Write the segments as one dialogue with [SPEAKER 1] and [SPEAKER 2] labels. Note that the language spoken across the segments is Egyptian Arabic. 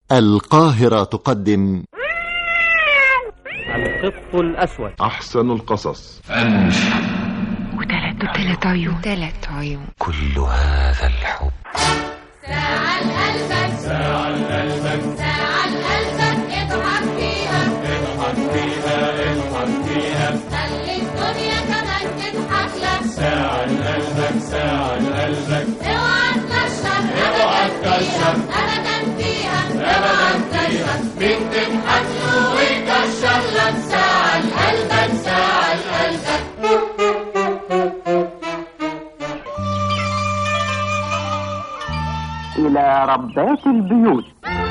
[SPEAKER 1] القاهرة تقدم
[SPEAKER 2] القط الأسود
[SPEAKER 3] أحسن القصص
[SPEAKER 4] وثلاث وثلاث عيون ثلاث عيون
[SPEAKER 5] كل هذا الحب
[SPEAKER 6] ساعة لقلبك ساعة لقلبك ساعة لقلبك اضحك فيها اضحك فيها اضحك فيها خلي الدنيا كمان تضحك لك ساعة لقلبك ساعة لقلبك اوعى تكشر اوعى تكشر ابدا فيها ابدا فيها مين تضحك له ويكشر لك ساعة لقلبك ساعة لقلبك
[SPEAKER 7] إلى ربات البيوت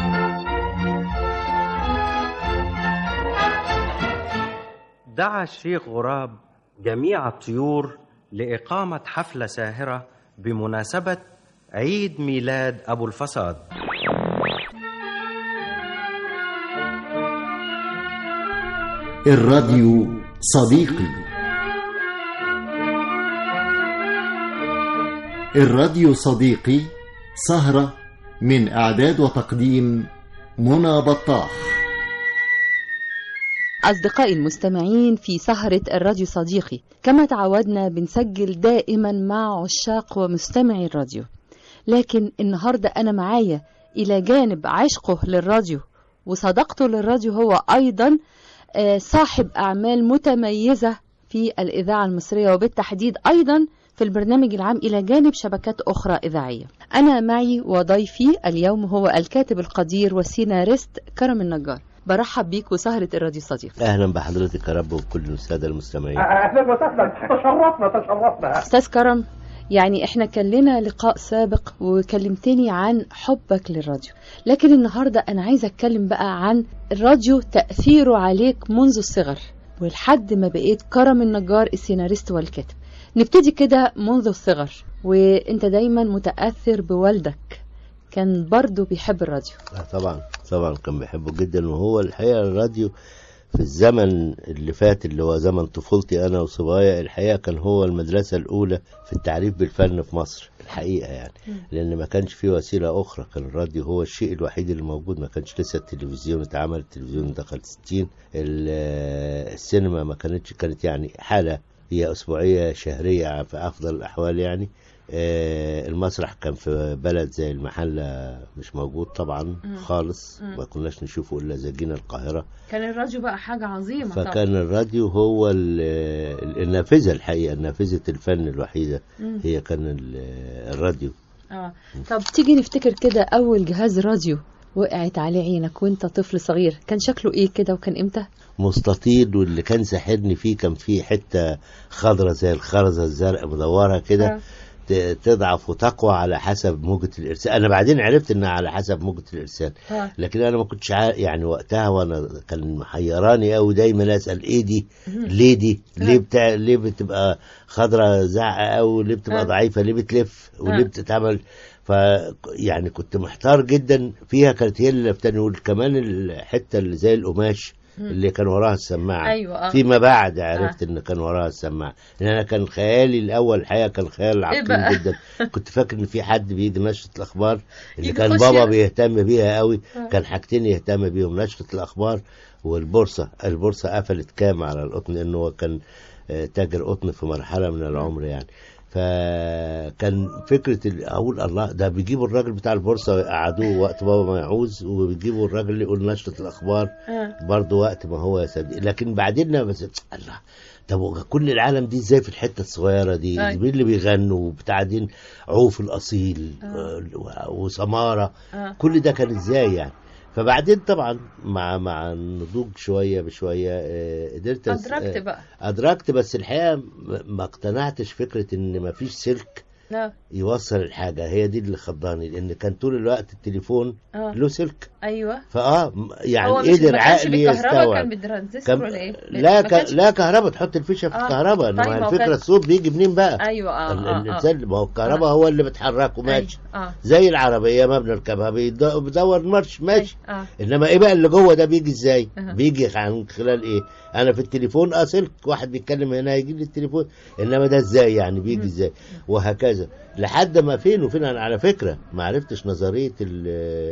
[SPEAKER 2] دعا الشيخ غراب جميع الطيور لإقامة حفلة ساهرة بمناسبة عيد ميلاد أبو الفساد
[SPEAKER 1] الراديو صديقي الراديو صديقي سهرة من إعداد وتقديم منى بطاح
[SPEAKER 8] أصدقائي المستمعين في سهرة الراديو صديقي كما تعودنا بنسجل دائما مع عشاق ومستمعي الراديو لكن النهاردة أنا معايا إلى جانب عشقه للراديو وصداقته للراديو هو أيضا آه، صاحب أعمال متميزة في الإذاعة المصرية وبالتحديد أيضا في البرنامج العام إلى جانب شبكات أخرى إذاعية أنا معي وضيفي اليوم هو الكاتب القدير والسيناريست كرم النجار برحب بيك وسهرة الراديو صديقي
[SPEAKER 5] اهلا بحضرتك يا رب وبكل الساده المستمعين
[SPEAKER 7] أهلا وسهلا تشرفنا تشرفنا
[SPEAKER 8] أستاذ كرم يعني احنا كان لنا لقاء سابق وكلمتني عن حبك للراديو لكن النهاردة أنا عايزة أتكلم بقى عن الراديو تأثيره عليك منذ الصغر ولحد ما بقيت كرم النجار السيناريست والكاتب نبتدي كده منذ الصغر وانت دايما متأثر بوالدك كان برضو بيحب الراديو
[SPEAKER 5] آه طبعا طبعا كان بيحبه جدا وهو الحقيقه الراديو في الزمن اللي فات اللي هو زمن طفولتي انا وصبايا الحقيقه كان هو المدرسه الاولى في التعريف بالفن في مصر الحقيقه يعني لان ما كانش في وسيله اخرى كان الراديو هو الشيء الوحيد اللي موجود ما كانش لسه التلفزيون اتعمل التلفزيون دخل 60 ال- السينما ما كانتش كانت يعني حاله هي اسبوعيه شهريه في افضل الاحوال يعني آه، المسرح كان في بلد زي المحلة مش موجود طبعا خالص ما كناش نشوفه إلا إذا جينا القاهرة
[SPEAKER 8] كان الراديو بقى حاجة عظيمة
[SPEAKER 5] فكان الراديو هو ال- ال- النافذة الحقيقة نافذة الفن الوحيدة هي كان ال- الراديو
[SPEAKER 8] اه طب تيجي نفتكر كده أول جهاز راديو وقعت عليه عينك وانت طفل صغير كان شكله ايه كده وكان امتى؟
[SPEAKER 5] مستطيل واللي كان ساحرني فيه كان فيه حتة خضرة زي الخرزة الزرقاء مدورة كده
[SPEAKER 8] آه.
[SPEAKER 5] ت- تضعف وتقوى على حسب موجة الإرسال أنا بعدين عرفت إنها على حسب موجة الإرسال
[SPEAKER 8] آه.
[SPEAKER 5] لكن أنا ما كنتش عارف يعني وقتها وأنا كان محيراني أوي دايما أسأل إيه دي ليه دي ليه بتاع ليه بتبقى خضرة زعقة أوي ليه بتبقى
[SPEAKER 8] آه.
[SPEAKER 5] ضعيفة ليه بتلف وليه
[SPEAKER 8] آه.
[SPEAKER 5] بتتعمل ف يعني كنت محتار جدا فيها كانت هي اللي لفتاني وكمان الحتة اللي زي القماش اللي كان وراها السماعة
[SPEAKER 8] أيوة، آه.
[SPEAKER 5] فيما بعد عرفت ان كان وراها السماعة لان انا كان خيالي الاول الحقيقة كان خيال
[SPEAKER 8] بقى؟
[SPEAKER 5] عقيم جدا كنت فاكر ان في حد بيجي نشرة الاخبار اللي
[SPEAKER 8] يجي
[SPEAKER 5] كان
[SPEAKER 8] يخش
[SPEAKER 5] بابا
[SPEAKER 8] يقرأ.
[SPEAKER 5] بيهتم بيها قوي كان حاجتين يهتم بيهم نشرة الاخبار والبورصة البورصة قفلت كام على القطن لانه هو كان آه، تاجر قطن في مرحلة من العمر يعني فكان فكرة ال- أقول الله ده بيجيبوا الراجل بتاع البورصة ويقعدوه وقت بابا ما يعوز وبيجيبوا الراجل اللي يقول نشرة الأخبار
[SPEAKER 8] آه.
[SPEAKER 5] برضه وقت ما هو يصدق لكن بعدين لما بس الله طب هو كل العالم دي ازاي في الحته الصغيره دي
[SPEAKER 8] أي.
[SPEAKER 5] مين اللي بيغنوا وبتاعدين عوف الاصيل آه. وسماره
[SPEAKER 8] آه.
[SPEAKER 5] كل ده كان ازاي يعني فبعدين طبعا مع مع النضوج شويه بشويه آه، قدرت أس-
[SPEAKER 8] أدركت
[SPEAKER 5] آه،
[SPEAKER 8] بقى.
[SPEAKER 5] ادركت بس الحقيقه م- ما اقتنعتش فكره ان ما فيش سلك
[SPEAKER 8] لا
[SPEAKER 5] يوصل الحاجه هي دي اللي خضاني لان كان طول الوقت التليفون
[SPEAKER 8] آه.
[SPEAKER 5] له سلك
[SPEAKER 8] ايوه
[SPEAKER 5] فاه م- يعني
[SPEAKER 8] هو مش
[SPEAKER 5] قدر
[SPEAKER 8] ما كانش
[SPEAKER 5] عقلي
[SPEAKER 8] بالكهرباء
[SPEAKER 5] يستوعب
[SPEAKER 8] كان بالترانزستور
[SPEAKER 5] كم...
[SPEAKER 8] ولا ايه؟
[SPEAKER 5] لا
[SPEAKER 8] ما
[SPEAKER 5] ك...
[SPEAKER 8] كانش-
[SPEAKER 5] لا كهرباء تحط الفيشه في
[SPEAKER 8] آه.
[SPEAKER 5] الكهرباء
[SPEAKER 8] طيب،
[SPEAKER 5] انما
[SPEAKER 8] ما هو
[SPEAKER 5] الفكره
[SPEAKER 8] كان-
[SPEAKER 5] الصوت بيجي منين بقى
[SPEAKER 8] ايوه اه
[SPEAKER 5] ال-
[SPEAKER 8] اه, آه.
[SPEAKER 5] الانسان ما هو الكهرباء هو اللي بتحركه ماشي
[SPEAKER 8] اه
[SPEAKER 5] زي العربيه ما بنركبها بيد- بيدور مارش ماشي
[SPEAKER 8] اه
[SPEAKER 5] انما ايه بقى اللي جوه ده بيجي ازاي
[SPEAKER 8] أها.
[SPEAKER 5] بيجي عن خلال ايه انا في التليفون اه سلك واحد بيتكلم هنا يجي لي التليفون انما ده ازاي يعني بيجي ازاي وهكذا لحد ما فين وفين انا على فكره ما عرفتش نظريه ال-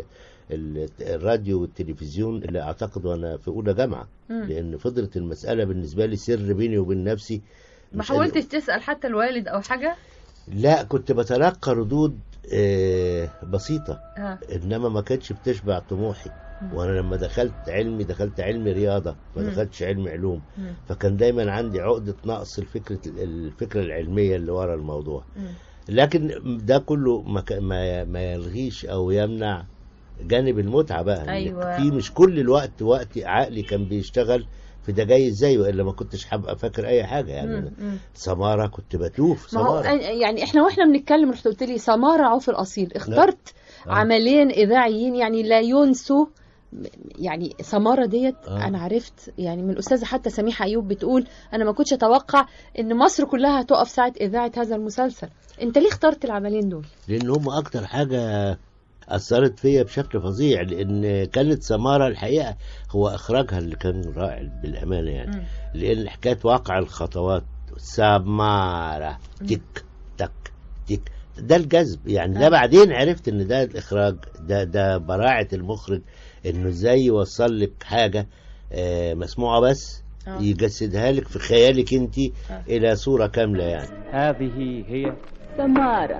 [SPEAKER 5] ال- الراديو والتلفزيون اللي اعتقد وانا في اولى جامعه
[SPEAKER 8] مم.
[SPEAKER 5] لان فضلت المساله بالنسبه لي سر بيني وبين نفسي
[SPEAKER 8] ما
[SPEAKER 5] مش
[SPEAKER 8] حاولتش تسأل حتى الوالد أو حاجة
[SPEAKER 5] لا كنت بتلقى ردود آه، بسيطه
[SPEAKER 8] ها
[SPEAKER 5] انما ما كانتش بتشبع طموحي
[SPEAKER 8] مم.
[SPEAKER 5] وانا لما دخلت علمي دخلت علمي رياضه ما
[SPEAKER 8] مم.
[SPEAKER 5] دخلتش علم علوم
[SPEAKER 8] مم.
[SPEAKER 5] فكان دايما عندي عقده نقص الفكره الفكره العلميه اللي ورا الموضوع
[SPEAKER 8] مم.
[SPEAKER 5] لكن ده كله ما ك- ما ما يلغيش او يمنع جانب المتعه بقى إن
[SPEAKER 8] أيوة.
[SPEAKER 5] في مش كل الوقت وقت عقلي كان بيشتغل في ده جاي ازاي والا ما كنتش هبقى فاكر اي حاجه يعني
[SPEAKER 8] مم. مم.
[SPEAKER 5] سماره كنت بتوف
[SPEAKER 8] ما هو
[SPEAKER 5] سماره
[SPEAKER 8] يعني احنا واحنا بنتكلم رحت قلت لي سمارة عوف الأصيل اخترت
[SPEAKER 5] آه.
[SPEAKER 8] عملين إذاعيين يعني لا ينسوا يعني سمارة ديت
[SPEAKER 5] آه.
[SPEAKER 8] أنا عرفت يعني من الأستاذة حتى سميحة أيوب بتقول أنا ما كنتش أتوقع إن مصر كلها هتقف ساعة إذاعة هذا المسلسل أنت ليه اخترت العملين دول؟
[SPEAKER 5] لان هم اكتر حاجه اثرت فيا بشكل فظيع لان كانت سماره الحقيقه هو اخراجها اللي كان رائع بالامانه يعني لان حكايه واقع الخطوات سماره تك تك تك ده الجذب يعني ده
[SPEAKER 8] آه.
[SPEAKER 5] بعدين عرفت ان ده الاخراج ده ده براعه المخرج انه ازاي يوصل لك حاجه آه، مسموعه بس
[SPEAKER 8] آه.
[SPEAKER 5] يجسدها لك في خيالك انت
[SPEAKER 8] آه.
[SPEAKER 5] الى صوره كامله يعني
[SPEAKER 3] هذه هي
[SPEAKER 9] سمارة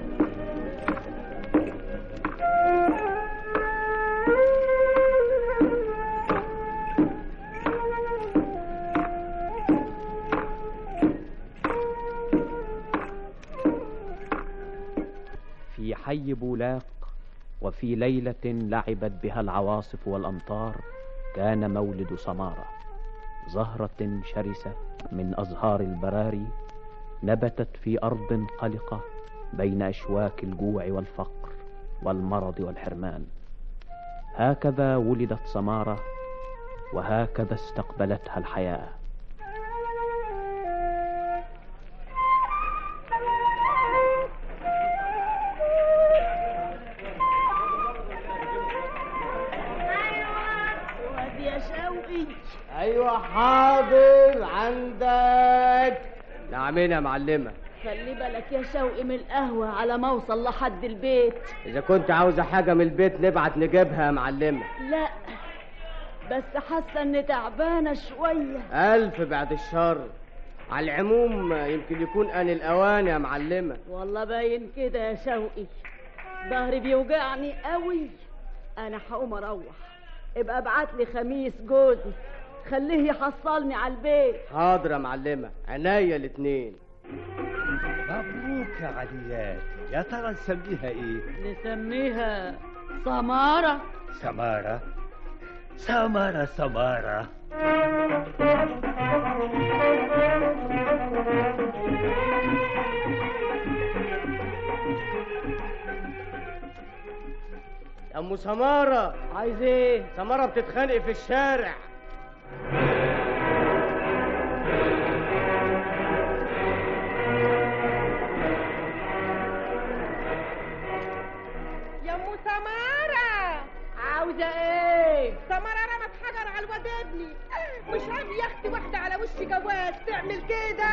[SPEAKER 3] في حي بولاق وفي ليلة لعبت بها العواصف والأمطار كان مولد سمارة زهرة شرسة من أزهار البراري نبتت في أرض قلقة بين أشواك الجوع والفقر والمرض والحرمان هكذا ولدت سمارة وهكذا استقبلتها الحياه
[SPEAKER 9] وادي يا شوقي
[SPEAKER 10] ايوه حاضر عندك نعمين يا معلمة
[SPEAKER 9] خلي بالك يا شوقي من القهوة على ما اوصل لحد البيت
[SPEAKER 10] اذا كنت عاوزة حاجة من البيت نبعت نجيبها يا معلمة
[SPEAKER 9] لا بس حاسة اني تعبانة شوية
[SPEAKER 10] الف بعد الشر على العموم يمكن يكون ان الاوان يا معلمة
[SPEAKER 9] والله باين كده يا شوقي ظهري بيوجعني قوي انا هقوم اروح ابقى ابعت لي خميس جوزي خليه يحصلني على البيت
[SPEAKER 10] حاضر يا معلمة عينيا الاتنين
[SPEAKER 11] مبروك يا عليات يا ترى نسميها ايه
[SPEAKER 9] نسميها سمارة
[SPEAKER 11] سمارة سمارة سمارة
[SPEAKER 10] يا ام سمارة
[SPEAKER 9] عايز ايه
[SPEAKER 10] سمارة بتتخانق في الشارع
[SPEAKER 6] يا ام سمارة
[SPEAKER 9] عاوزة ايه
[SPEAKER 6] سمارة رمت حجر على الواد ابني مش عارف يا اختي واحدة على وش جواز تعمل كده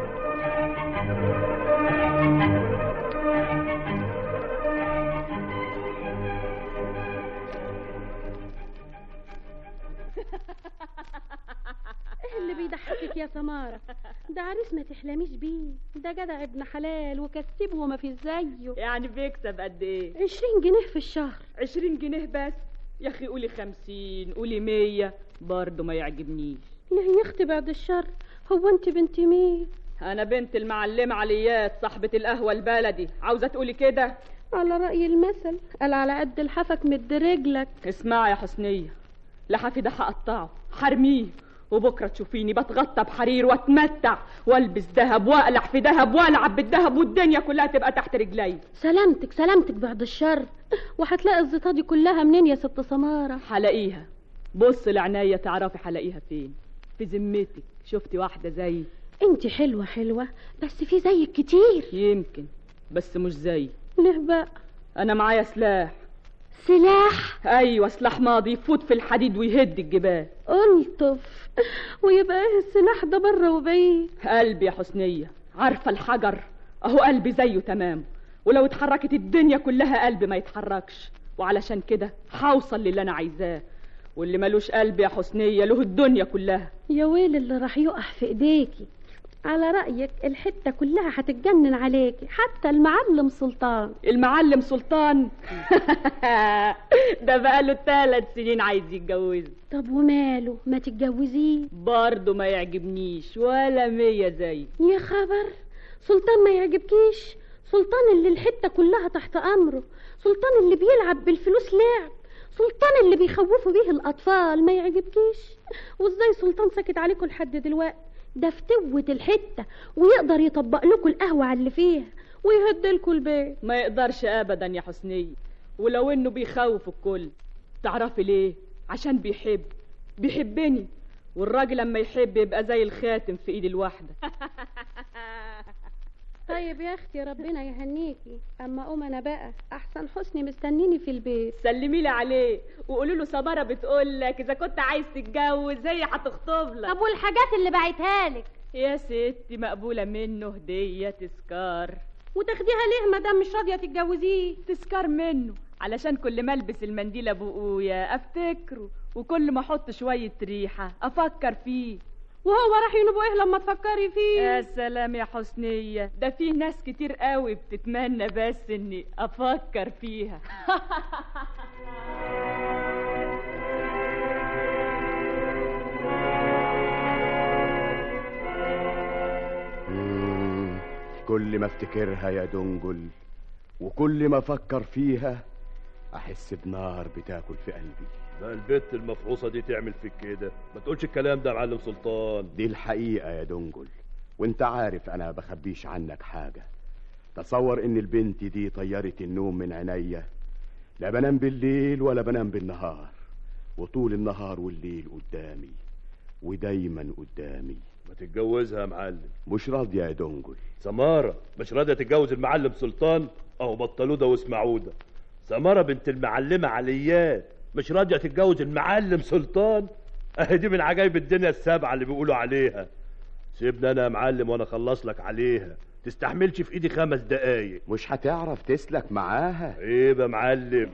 [SPEAKER 12] ايه اللي بيضحكك يا سمارة ده عريس ما تحلميش بيه ده جدع ابن حلال وكسبه وما في زيه
[SPEAKER 9] يعني بيكسب قد ايه
[SPEAKER 12] عشرين جنيه في الشهر
[SPEAKER 9] عشرين جنيه بس يا اخي قولي خمسين قولي مية برضه ما يعجبنيش
[SPEAKER 12] ليه يا اختي بعد الشر هو انت بنت مين
[SPEAKER 9] انا بنت المعلمة عليات صاحبة القهوة البلدي عاوزة تقولي كده
[SPEAKER 12] على رأي المثل قال على قد لحافك مد رجلك
[SPEAKER 9] اسمعي يا حسنية لحافي ده هقطعه حرميه وبكرة تشوفيني بتغطى بحرير واتمتع والبس ذهب واقلع في ذهب والعب بالذهب والدنيا كلها تبقى تحت رجلي
[SPEAKER 12] سلامتك سلامتك بعد الشر وهتلاقي الزيطة دي كلها منين يا ست سمارة
[SPEAKER 9] هلاقيها بص لعناية تعرفي هلاقيها فين في ذمتك شفتي واحدة زي
[SPEAKER 12] انت حلوة حلوة بس في زيك كتير
[SPEAKER 9] يمكن بس مش زي
[SPEAKER 12] ليه بقى
[SPEAKER 9] انا معايا سلاح
[SPEAKER 12] سلاح
[SPEAKER 9] ايوه سلاح ماضي يفوت في الحديد ويهد الجبال
[SPEAKER 12] الطف ويبقى ايه السلاح ده بره وبعيد
[SPEAKER 9] قلبي يا حسنية عارفة الحجر اهو قلبي زيه تمام ولو اتحركت الدنيا كلها قلبي ما يتحركش وعلشان كده هوصل للي انا عايزاه واللي ملوش قلب يا حسنية له الدنيا كلها
[SPEAKER 12] يا ويل اللي راح يقع في ايديكي على رأيك الحتة كلها هتتجنن عليكي حتى المعلم سلطان
[SPEAKER 9] المعلم سلطان ده بقاله ثلاث سنين عايز يتجوز
[SPEAKER 12] طب وماله ما تتجوزيه
[SPEAKER 9] برضه ما يعجبنيش ولا مية زي
[SPEAKER 12] يا خبر سلطان ما يعجبكيش سلطان اللي الحتة كلها تحت أمره سلطان اللي بيلعب بالفلوس لعب سلطان اللي بيخوفوا بيه الأطفال ما يعجبكيش وإزاي سلطان سكت عليكم لحد دلوقتي ده فتوة الحتة ويقدر يطبق لكم القهوة على اللي فيها ويهدلكوا البيت
[SPEAKER 9] ما يقدرش ابدا يا حسنية ولو انه بيخوف الكل تعرفي ليه عشان بيحب بيحبني والراجل لما يحب يبقى زي الخاتم في ايد الواحدة
[SPEAKER 12] طيب يا اختي ربنا يهنيكي اما قوم انا بقى احسن حسني مستنيني في البيت
[SPEAKER 9] سلمي لي عليه وقولوا له سمره بتقول لك اذا كنت عايز تتجوز هي هتخطب لك
[SPEAKER 12] طب والحاجات اللي بعتها لك
[SPEAKER 9] يا ستي مقبوله منه هديه تذكار
[SPEAKER 12] وتاخديها ليه ما دام مش راضيه تتجوزيه
[SPEAKER 9] تذكار منه علشان كل ما البس المنديل ابو قويا افتكره وكل ما احط شويه ريحه افكر فيه
[SPEAKER 12] وهو راح ينوب ايه لما تفكري فيه
[SPEAKER 9] يا سلام يا حسنية ده فيه ناس كتير قوي بتتمنى بس اني افكر فيها
[SPEAKER 13] مم، كل ما افتكرها يا دنجل وكل ما افكر فيها احس بنار بتاكل في قلبي
[SPEAKER 14] ما البت المفعوصة دي تعمل فيك كده ما تقولش الكلام ده يا معلم سلطان
[SPEAKER 13] دي الحقيقة يا دنجل وانت عارف انا بخبيش عنك حاجة تصور ان البنت دي طيرت النوم من عينيا لا بنام بالليل ولا بنام بالنهار وطول النهار والليل قدامي ودايما قدامي
[SPEAKER 14] ما تتجوزها يا معلم
[SPEAKER 13] مش راضية يا دنجل
[SPEAKER 14] سمارة مش راضية تتجوز المعلم سلطان اهو بطلودة واسمعودة سمارة بنت المعلمة عليات مش راضية تتجوز المعلم سلطان اهي دي من عجائب الدنيا السبعة اللي بيقولوا عليها سيبني انا يا معلم وانا اخلص لك عليها تستحملش في ايدي خمس دقايق
[SPEAKER 13] مش هتعرف تسلك معاها
[SPEAKER 14] عيب يا معلم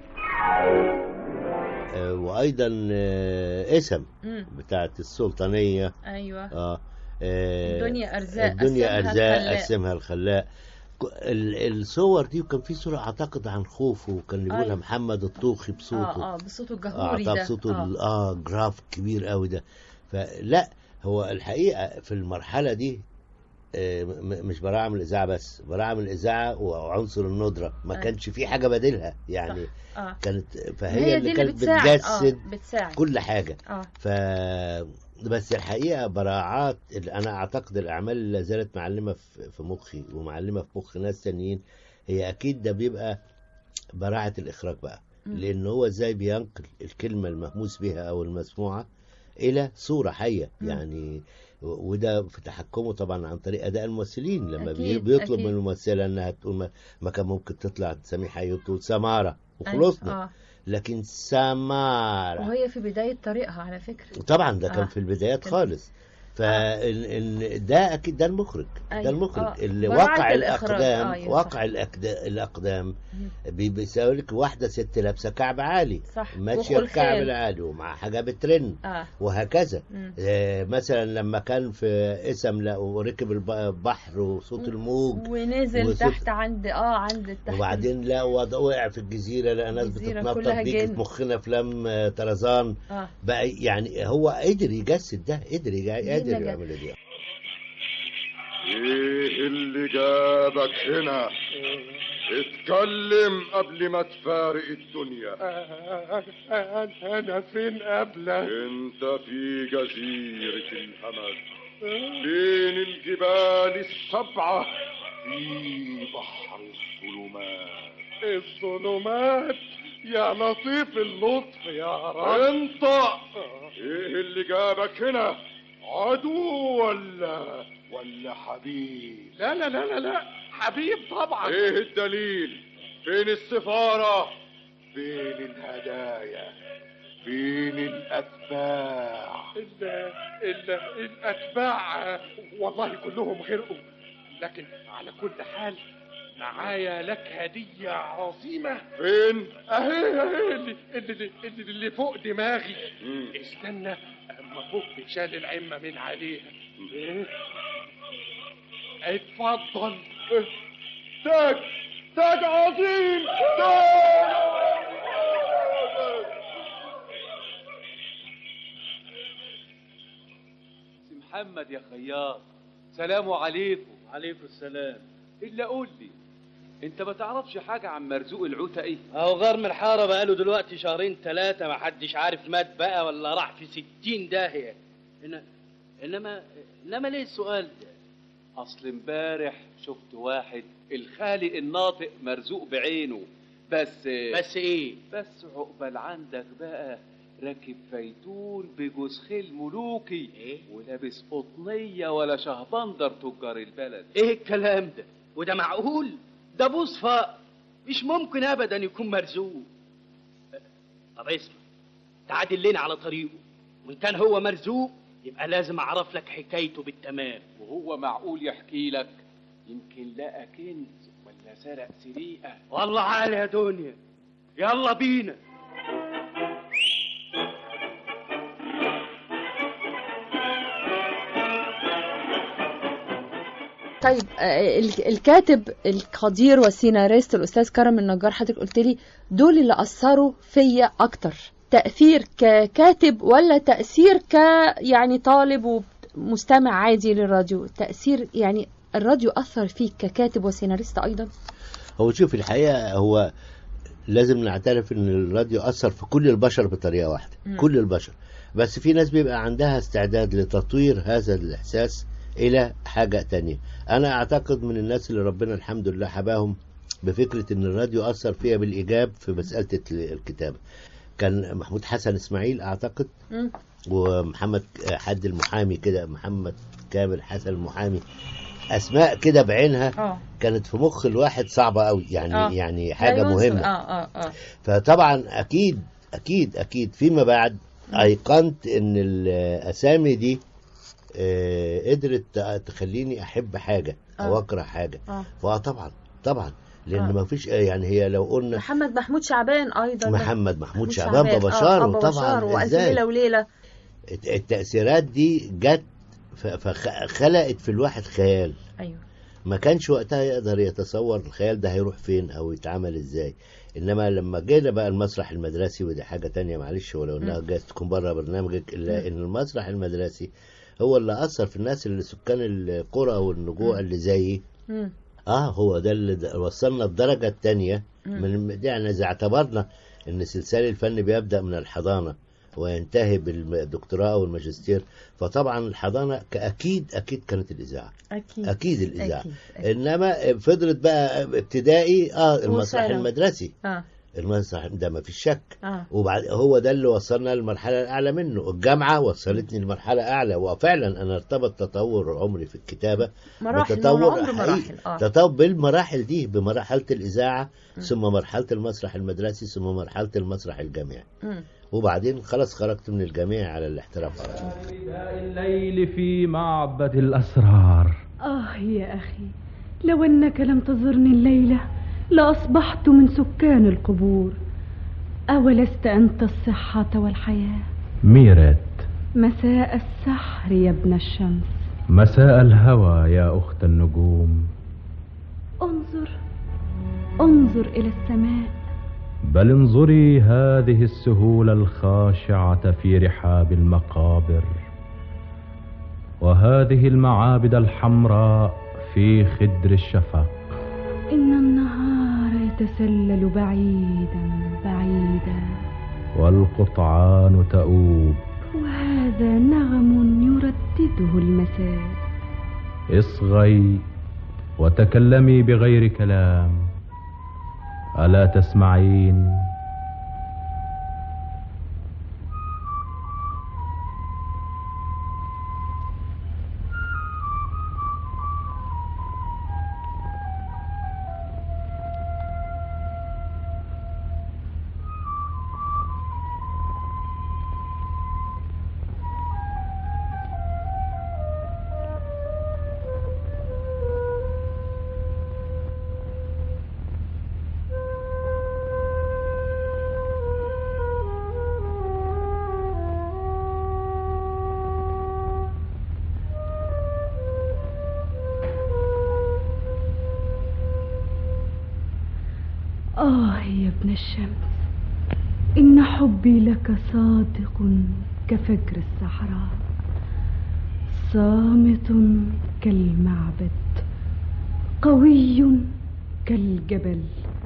[SPEAKER 5] آه، وايضا آه، اسم
[SPEAKER 8] مم.
[SPEAKER 5] بتاعت السلطانيه
[SPEAKER 8] ايوه
[SPEAKER 5] اه آه،
[SPEAKER 8] الدنيا أرزاق
[SPEAKER 5] الدنيا
[SPEAKER 8] قسمها
[SPEAKER 5] ارزاق
[SPEAKER 8] الخلاق.
[SPEAKER 5] قسمها الخلاق ك- ال- الصور دي وكان في صورة اعتقد عن خوفه وكان يقولها
[SPEAKER 8] أيوة.
[SPEAKER 5] محمد الطوخي بصوته
[SPEAKER 8] اه اه بصوته
[SPEAKER 5] اه
[SPEAKER 8] الجهوري
[SPEAKER 5] طب
[SPEAKER 8] ده
[SPEAKER 5] صوته
[SPEAKER 8] آه.
[SPEAKER 5] ال- اه جراف كبير قوي ده فلا هو الحقيقه في المرحله دي آه، م- مش براعي من الاذاعه بس براعي من الاذاعه وعنصر الندره ما
[SPEAKER 8] أيوة.
[SPEAKER 5] كانش في حاجه بديلها يعني
[SPEAKER 8] اه
[SPEAKER 5] كانت
[SPEAKER 8] هي
[SPEAKER 5] فهي
[SPEAKER 8] دي
[SPEAKER 5] اللي
[SPEAKER 8] اللي
[SPEAKER 5] كانت
[SPEAKER 8] بتساعد
[SPEAKER 5] بتجسد
[SPEAKER 8] اه بتساعد
[SPEAKER 5] كل حاجه
[SPEAKER 8] اه
[SPEAKER 5] ف بس الحقيقه براعات ال- انا اعتقد الاعمال اللي لا زالت معلمه في في مخي ومعلمه في مخ ناس تانيين هي اكيد ده بيبقى براعه الاخراج بقى
[SPEAKER 8] مم.
[SPEAKER 5] لان هو ازاي بينقل الكلمه المهموس بها او المسموعه الى صوره حيه
[SPEAKER 8] مم.
[SPEAKER 5] يعني و- وده في تحكمه طبعا عن طريق اداء الممثلين لما بي-
[SPEAKER 8] أكيد،
[SPEAKER 5] بيطلب
[SPEAKER 8] أكيد.
[SPEAKER 5] من الممثله انها تقول ما, ما كان ممكن تطلع سميح ايوب تقول سماره وخلصنا
[SPEAKER 8] اه
[SPEAKER 5] لكن سماره
[SPEAKER 8] وهي في بداية طريقها على فكرة
[SPEAKER 5] طبعا ده كان
[SPEAKER 8] آه.
[SPEAKER 5] في البدايات
[SPEAKER 8] كان-
[SPEAKER 5] خالص فإن ده اكيد ده المخرج
[SPEAKER 8] أيوة.
[SPEAKER 5] ده المخرج
[SPEAKER 8] آه.
[SPEAKER 5] اللي
[SPEAKER 8] براعة
[SPEAKER 5] وقع
[SPEAKER 8] الإخراج.
[SPEAKER 5] الاقدام
[SPEAKER 8] آه، أيوة،
[SPEAKER 5] وقع الأكد- الاقدام بي- بيساوي لك واحده ست لابسه كعب عالي
[SPEAKER 8] صح.
[SPEAKER 5] ماشيه
[SPEAKER 8] وخلخال.
[SPEAKER 5] الكعب العالي ومع حاجه بترن
[SPEAKER 8] اه
[SPEAKER 5] وهكذا
[SPEAKER 8] مم.
[SPEAKER 5] آه مثلا لما كان في اسم لا وركب الب- البحر وصوت الموج
[SPEAKER 8] ونزل
[SPEAKER 5] وصوت-
[SPEAKER 8] تحت عند اه عند تحت
[SPEAKER 5] وبعدين لا وض- وقع في الجزيره لقى ناس
[SPEAKER 8] الجزيرة
[SPEAKER 5] بتتنطط
[SPEAKER 8] كلها
[SPEAKER 5] بيجي
[SPEAKER 8] جن.
[SPEAKER 5] في مخنا افلام آه، طرزان
[SPEAKER 8] اه
[SPEAKER 5] بقى يعني هو قدر يجسد ده قدر يج- قادر
[SPEAKER 8] نجا.
[SPEAKER 5] يعمل دي
[SPEAKER 15] ايه اللي جابك هنا اتكلم قبل ما تفارق الدنيا
[SPEAKER 7] انا فين قبلك
[SPEAKER 15] انت في جزيرة الهمج بين الجبال السبعة في بحر الظلمات
[SPEAKER 7] الظلمات يا لطيف اللطف يا رب
[SPEAKER 15] انت ايه اللي جابك هنا عدو ولا ولا حبيب
[SPEAKER 7] لا لا لا لا لا حبيب طبعا
[SPEAKER 15] ايه الدليل فين السفارة فين الهدايا فين الاتباع
[SPEAKER 7] ال ال الاتباع والله كلهم غرقوا لكن على كل حال معايا لك هدية عظيمة
[SPEAKER 15] فين؟
[SPEAKER 7] اهي اهي اللي, اللي, اللي, اللي فوق دماغي استنى اما فك شال العمة من عليها إيه؟ اتفضل
[SPEAKER 15] تاج تاج عظيم تاج
[SPEAKER 16] سي محمد يا خياط سلام عليكم عليكم السلام الا قول لي انت ما تعرفش حاجه عن مرزوق العتقي
[SPEAKER 10] اهو غرم الحاره بقاله دلوقتي شهرين ثلاثه ما حدش عارف مات بقى ولا راح في ستين داهيه إن... انما انما ليه السؤال ده
[SPEAKER 16] اصل امبارح شفت واحد الخالق الناطق مرزوق بعينه بس
[SPEAKER 10] بس ايه
[SPEAKER 16] بس عقبال عندك بقى راكب فيتون بجوز خيل ملوكي
[SPEAKER 10] إيه؟
[SPEAKER 16] ولابس قطنيه ولا شهبندر تجار البلد
[SPEAKER 10] ايه الكلام ده وده معقول ده بوس فقر مش ممكن ابدا يكون مرزوق طب اسمع تعادل لنا على طريقه وان كان هو مرزوق يبقى لازم اعرف لك حكايته بالتمام
[SPEAKER 16] وهو معقول يحكي لك يمكن لقى كنز ولا سرق سريقه
[SPEAKER 10] والله عالي يا دنيا يلا بينا
[SPEAKER 8] طيب آه، ال- الكاتب القدير والسيناريست الاستاذ كرم النجار حضرتك قلت لي دول اللي اثروا فيا اكتر تاثير ككاتب ولا تاثير ك يعني طالب ومستمع عادي للراديو تاثير يعني الراديو اثر فيك ككاتب وسيناريست ايضا
[SPEAKER 5] هو شوف الحقيقه هو لازم نعترف ان الراديو اثر في كل البشر بطريقه واحده
[SPEAKER 8] مم.
[SPEAKER 5] كل البشر بس في ناس بيبقى عندها استعداد لتطوير هذا الاحساس الى حاجه تانية انا اعتقد من الناس اللي ربنا الحمد لله حباهم بفكره ان الراديو اثر فيها بالايجاب في مساله الكتابه كان محمود حسن اسماعيل اعتقد
[SPEAKER 8] مم.
[SPEAKER 5] ومحمد حد المحامي كده محمد كامل حسن المحامي اسماء كده بعينها
[SPEAKER 8] اه
[SPEAKER 5] كانت في مخ الواحد صعبه قوي يعني
[SPEAKER 8] آه.
[SPEAKER 5] يعني حاجه
[SPEAKER 8] لا ينسى.
[SPEAKER 5] مهمه
[SPEAKER 8] اه اه اه
[SPEAKER 5] فطبعا اكيد اكيد اكيد فيما بعد ايقنت ان الاسامي دي آه، قدرت تخليني احب حاجه او
[SPEAKER 8] آه.
[SPEAKER 5] اكره حاجه
[SPEAKER 8] اه
[SPEAKER 5] فطبعا طبعا لان
[SPEAKER 8] آه.
[SPEAKER 5] ما فيش يعني هي لو قلنا
[SPEAKER 8] محمد محمود شعبان ايضا
[SPEAKER 5] محمد محمود شعبان بابا
[SPEAKER 8] آه،
[SPEAKER 5] شارو
[SPEAKER 8] بابا
[SPEAKER 5] طبعا
[SPEAKER 8] شارو والف
[SPEAKER 5] ازاي
[SPEAKER 8] ليله وليله
[SPEAKER 5] الت- التاثيرات دي جت ف- فخلقت في الواحد خيال
[SPEAKER 8] ايوه
[SPEAKER 5] ما كانش وقتها يقدر يتصور الخيال ده هيروح فين او يتعمل ازاي انما لما جينا بقى المسرح المدرسي ودي حاجه تانية معلش ولو انها
[SPEAKER 8] مم.
[SPEAKER 5] جايز تكون بره برنامجك الا ان المسرح المدرسي هو اللي اثر في الناس اللي سكان القرى والنجوع
[SPEAKER 8] مم.
[SPEAKER 5] اللي زيي
[SPEAKER 8] مم.
[SPEAKER 5] اه هو ده اللي د- وصلنا الدرجه الثانيه
[SPEAKER 8] مم.
[SPEAKER 5] من دي يعني اذا اعتبرنا ان سلسال الفن بيبدا من الحضانه وينتهي بالدكتوراه والماجستير فطبعا الحضانه اكيد اكيد كانت الاذاعه
[SPEAKER 8] اكيد
[SPEAKER 5] اكيد الاذاعه
[SPEAKER 8] أكيد. أكيد.
[SPEAKER 5] انما فضلت بقى ابتدائي اه المسرح
[SPEAKER 8] وثانوي.
[SPEAKER 5] المدرسي
[SPEAKER 8] اه
[SPEAKER 5] المسرح ده ما فيش شك
[SPEAKER 8] اه
[SPEAKER 5] وبعد هو ده اللي وصلنا للمرحله الاعلى منه الجامعه وصلتني لمرحله اعلى وفعلا انا ارتبط تطور عمري في الكتابه
[SPEAKER 8] مراحل
[SPEAKER 5] بتطور
[SPEAKER 8] عمر
[SPEAKER 5] حقيقي.
[SPEAKER 8] مراحل اه
[SPEAKER 5] تطور بالمراحل دي بمرحله الاذاعه
[SPEAKER 8] م.
[SPEAKER 5] ثم مرحله المسرح المدرسي ثم مرحله المسرح الجامعي
[SPEAKER 8] مم.
[SPEAKER 5] وبعدين خلاص خرجت من الجامعي على الاحتراف على طول
[SPEAKER 17] الليل في معبد الأسرار
[SPEAKER 12] آه يا أخي لو أنك لم تزرني الليلة لأصبحت من سكان القبور أولست أنت الصحة والحياة
[SPEAKER 17] ميرت
[SPEAKER 12] مساء السحر يا ابن الشمس
[SPEAKER 17] مساء الهوى يا أخت النجوم
[SPEAKER 12] انظر انظر إلى السماء
[SPEAKER 17] بل انظري هذه السهولة الخاشعة في رحاب المقابر وهذه المعابد الحمراء في خدر الشفق
[SPEAKER 12] إن النهار يتسلل بعيدا بعيدا
[SPEAKER 17] والقطعان تؤوب
[SPEAKER 12] وهذا نغم يردده المساء
[SPEAKER 17] اصغي وتكلمي بغير كلام ألا تسمعين
[SPEAKER 18] آه يا ابن الشمس إن حبي لك صادق كفجر الصحراء صامت كالمعبد قوي كالجبل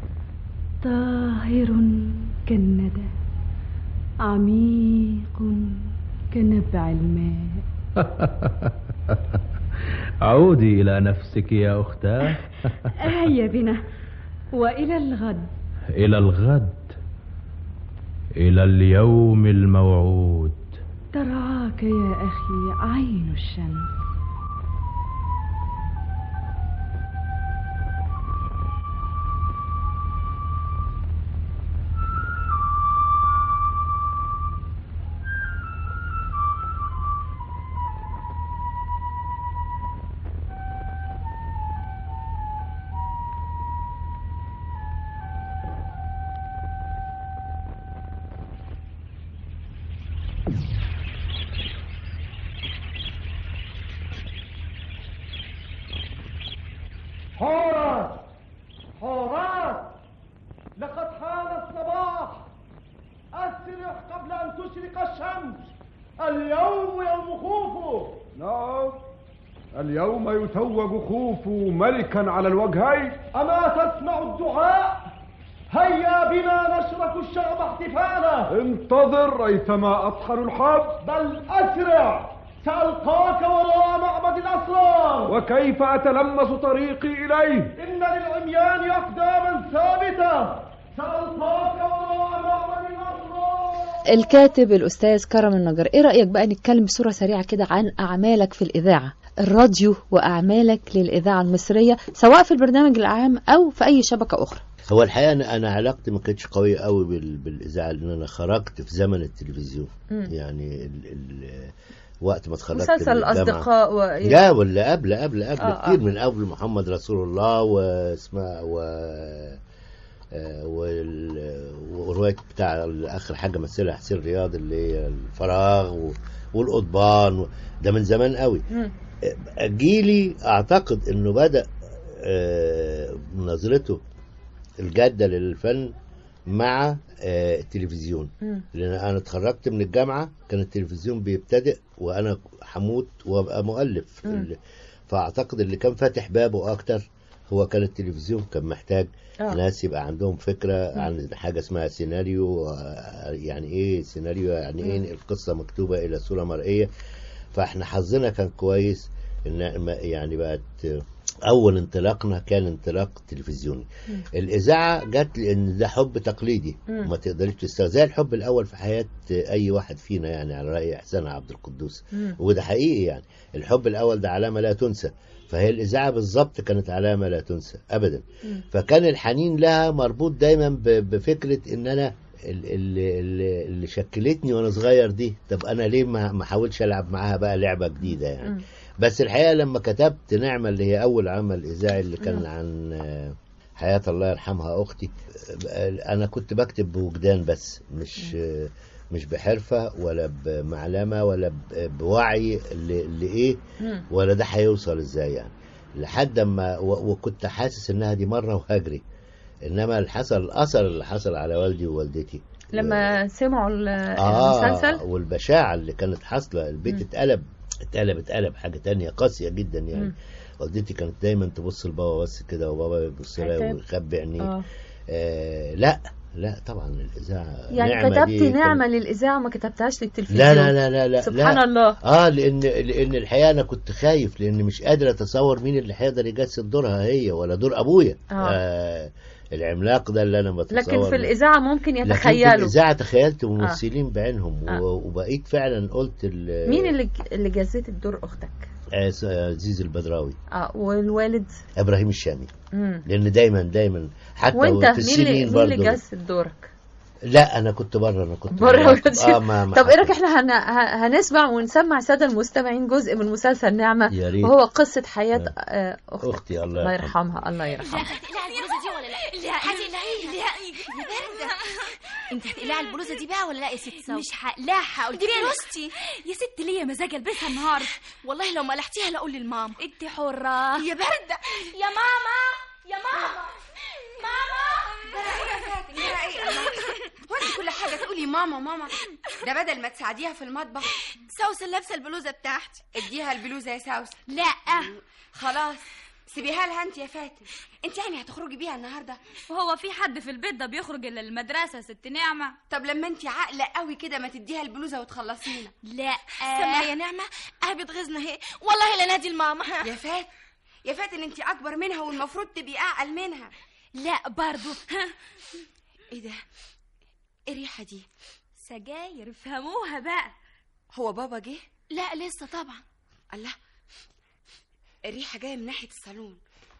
[SPEAKER 18] طاهر كالندى عميق كنبع الماء
[SPEAKER 17] عودي إلى نفسك يا أختاه
[SPEAKER 18] هيا بنا وإلى الغد
[SPEAKER 17] إلى الغد إلى اليوم الموعود
[SPEAKER 18] ترعاك يا أخي عين الشمس
[SPEAKER 15] حورس حورس لقد حان الصباح أسرع قبل أن تشرق الشمس اليوم يوم خوفو
[SPEAKER 19] نعم اليوم يتوج خوفو ملكا على الوجهين
[SPEAKER 15] أما تسمع الدعاء هيا بنا نشرك الشعب احتفالا
[SPEAKER 19] انتظر ريثما أطحن الحب
[SPEAKER 15] بل أسرع سألقاك وراء معبد الأسرار
[SPEAKER 19] وكيف أتلمس طريقي إليه
[SPEAKER 15] إن للعميان أقداما ثابتة سألقاك وراء معبد الأسرار
[SPEAKER 8] الكاتب الأستاذ كرم النجار إيه رأيك بقى نتكلم بصورة سريعة كده عن أعمالك في الإذاعة الراديو وأعمالك للإذاعة المصرية سواء في البرنامج العام أو في أي شبكة أخرى
[SPEAKER 5] هو الحقيقه انا انا علاقتي ما كانتش قويه قوي بال- بالاذاعه لان انا خرجت في زمن التلفزيون
[SPEAKER 8] مم.
[SPEAKER 5] يعني ال ال وقت ما اتخرجت
[SPEAKER 8] مسلسل
[SPEAKER 5] من الجامعة.
[SPEAKER 8] الأصدقاء و...
[SPEAKER 5] لا ولا قبل قبل قبل
[SPEAKER 8] آه،
[SPEAKER 5] كتير
[SPEAKER 8] آه.
[SPEAKER 5] من قبل محمد رسول الله واسمها و آه، وال- ورواية بتاع آخر حاجة مثلها حسين رياض اللي هي الفراغ و- والقضبان و- ده من زمان قوي
[SPEAKER 8] مم.
[SPEAKER 5] جيلي أعتقد إنه بدأ آه، نظرته الجادة للفن مع آه، التلفزيون
[SPEAKER 8] مم.
[SPEAKER 5] لان انا اتخرجت من الجامعه كان التلفزيون بيبتدئ وانا هموت وابقى مؤلف
[SPEAKER 8] مم.
[SPEAKER 5] ال- فاعتقد اللي كان فاتح بابه اكتر هو كان التلفزيون كان محتاج
[SPEAKER 8] آه.
[SPEAKER 5] ناس يبقى عندهم فكره
[SPEAKER 8] مم.
[SPEAKER 5] عن حاجه اسمها سيناريو آه، يعني ايه سيناريو يعني
[SPEAKER 8] مم.
[SPEAKER 5] ايه القصه مكتوبه الى صوره مرئيه فاحنا حظنا كان كويس ان ما- يعني بقت اول انطلاقنا كان انطلاق تلفزيوني
[SPEAKER 8] مم.
[SPEAKER 5] الاذاعه جت لان ده حب تقليدي
[SPEAKER 8] مم.
[SPEAKER 5] ما تقدريش تستوعب زي الحب الاول في حياه اي واحد فينا يعني على راي احسان عبد القدوس
[SPEAKER 8] مم.
[SPEAKER 5] وده حقيقي يعني الحب الاول ده علامه لا تنسى فهي الاذاعه بالظبط كانت علامه لا تنسى ابدا
[SPEAKER 8] مم.
[SPEAKER 5] فكان الحنين لها مربوط دايما ب- بفكره ان انا ال- ال- ال- اللي شكلتني وانا صغير دي طب انا ليه ما ما احاولش العب معاها بقى لعبه جديده يعني
[SPEAKER 8] مم.
[SPEAKER 5] بس الحقيقه لما كتبت نعمه اللي هي اول عمل اذاعي اللي كان
[SPEAKER 8] مم.
[SPEAKER 5] عن آه، حياه الله يرحمها اختي آه، انا كنت بكتب بوجدان بس مش آه، مش بحرفه ولا بمعلمه ولا ب- بوعي ل- لايه
[SPEAKER 8] مم.
[SPEAKER 5] ولا ده هيوصل ازاي يعني لحد ما و- وكنت حاسس انها دي مره وهجري انما اللي حصل الاثر اللي حصل على والدي ووالدتي
[SPEAKER 8] لما سمعوا ال-
[SPEAKER 5] آه
[SPEAKER 8] المسلسل
[SPEAKER 5] والبشاعة اللي كانت حاصلة البيت
[SPEAKER 8] مم.
[SPEAKER 5] اتقلب اتقلب اتقلب حاجة تانية قاسية جدا يعني
[SPEAKER 8] مم.
[SPEAKER 5] والدتي كانت دايما تبص لبابا بس كده وبابا يبص لها
[SPEAKER 8] عتاب.
[SPEAKER 5] ويخبي عينيه
[SPEAKER 8] آه.
[SPEAKER 5] آه لا لا طبعا الإذاعة
[SPEAKER 8] يعني
[SPEAKER 5] نعمة دي
[SPEAKER 8] كتبت
[SPEAKER 5] كانت-
[SPEAKER 8] نعمة للإذاعة وما كتبتهاش للتلفزيون
[SPEAKER 5] لا لا لا لا لا
[SPEAKER 8] سبحان
[SPEAKER 5] لا.
[SPEAKER 8] الله
[SPEAKER 5] اه لان لان الحقيقه انا كنت خايف لان مش قادر اتصور مين اللي هيقدر يجسد دورها هي ولا دور ابويا
[SPEAKER 8] آه.
[SPEAKER 5] آه العملاق ده اللي انا بتصور
[SPEAKER 8] لكن في الإذاعة ممكن
[SPEAKER 5] لكن في
[SPEAKER 8] يتخيلوا
[SPEAKER 5] الإذاعة تخيلت ممثلين بعينهم
[SPEAKER 8] آه.
[SPEAKER 5] و- وبقيت فعلا قلت ال-
[SPEAKER 8] مين اللي اللي جزيت الدور أختك؟
[SPEAKER 5] آه، س- آه، عزيز البدراوي
[SPEAKER 8] اه والوالد
[SPEAKER 5] إبراهيم الشامي
[SPEAKER 8] مم.
[SPEAKER 5] لأن دايما دايما حتى
[SPEAKER 8] وانت
[SPEAKER 5] في
[SPEAKER 8] مين اللي
[SPEAKER 5] السنين
[SPEAKER 8] مين اللي
[SPEAKER 5] برضه
[SPEAKER 8] جسد دورك؟
[SPEAKER 5] لا أنا كنت بره أنا كنت
[SPEAKER 8] بره
[SPEAKER 5] اه ما ما
[SPEAKER 8] طب ايه رايك احنا هن... ه- هنسمع ونسمع الساده المستمعين جزء من مسلسل نعمه
[SPEAKER 5] يا ريت.
[SPEAKER 8] وهو قصه حياه آه، اختك
[SPEAKER 5] أختي الله
[SPEAKER 8] الله
[SPEAKER 5] يرحمها
[SPEAKER 8] يرحمها الله يرحمها
[SPEAKER 20] هتقلعي البلوزه دي ولا لا؟ لا هتقلعيها يا بارده انت هتقلعي البلوزه دي بقى ولا لا يا ست سو مش هقلعها قلت
[SPEAKER 21] دي
[SPEAKER 20] لك
[SPEAKER 21] بلوزتي يا ست ليا مزاج البسها النهارده
[SPEAKER 20] والله لو ما قلعتيها لا اقول للماما
[SPEAKER 21] انت حرة
[SPEAKER 20] يا بارده يا ماما يا ماما ماما
[SPEAKER 4] وانت كل حاجه تقولي ماما ماما ده بدل ما تساعديها في المطبخ
[SPEAKER 20] سوسن لابسه البلوزه بتاعتي
[SPEAKER 4] اديها البلوزه يا سوسن
[SPEAKER 20] لا
[SPEAKER 4] خلاص سيبيها لها انت يا فاتن انت يعني هتخرجي بيها النهارده
[SPEAKER 21] وهو في حد في البيت ده بيخرج الا المدرسه ست نعمه
[SPEAKER 4] طب لما انت عاقله قوي كده ما تديها البلوزه وتخلصينا
[SPEAKER 21] لا
[SPEAKER 20] سمع يا نعمه اه بتغيظنا هي والله لا نادي الماما
[SPEAKER 4] يا فاتن يا فاتن انت اكبر منها والمفروض تبقي اعقل منها
[SPEAKER 21] لا برضو
[SPEAKER 4] ايه ده ايه الريحه دي
[SPEAKER 21] سجاير فهموها بقى
[SPEAKER 4] هو بابا جه
[SPEAKER 20] لا لسه طبعا
[SPEAKER 4] الله الريحه جايه من ناحيه الصالون